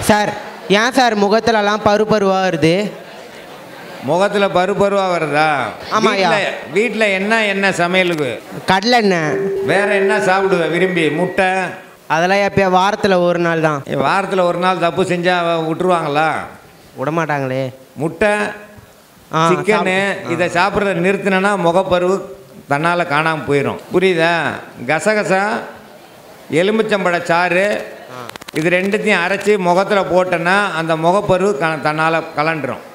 Sir ஏன் sir முகத்துலலாம் பரு பருவாக வருது முகத்தில் பருப்பருவா வருதா ஆமாய்யா. வீட்டில் என்ன என்ன சமையலுக்கு கடலெண்ணெய் வேற என்ன சாப்பிடுவ விரும்பி முட்டை அதெல்லாம் எப்போ வாரத்தில் ஒரு நாள் தான் வாரத்தில் ஒரு நாள் தப்பு செஞ்சால் விட்டுருவாங்களா விடமாட்டாங்களே முட்டை ஆ, சிக்கனு இதை சாப்பிட்றத நிறுத்தினா முகப்பருவு தன்னால் காணாமல் போயிடும் புரியுதா கசகசா எலுமிச்சம்பழ சாறு இது ரெண்டுத்தையும் அரைச்சி முகத்தில் போட்டோன்னா அந்த முகப்பருவு க தன்னால் கலண்டுரும்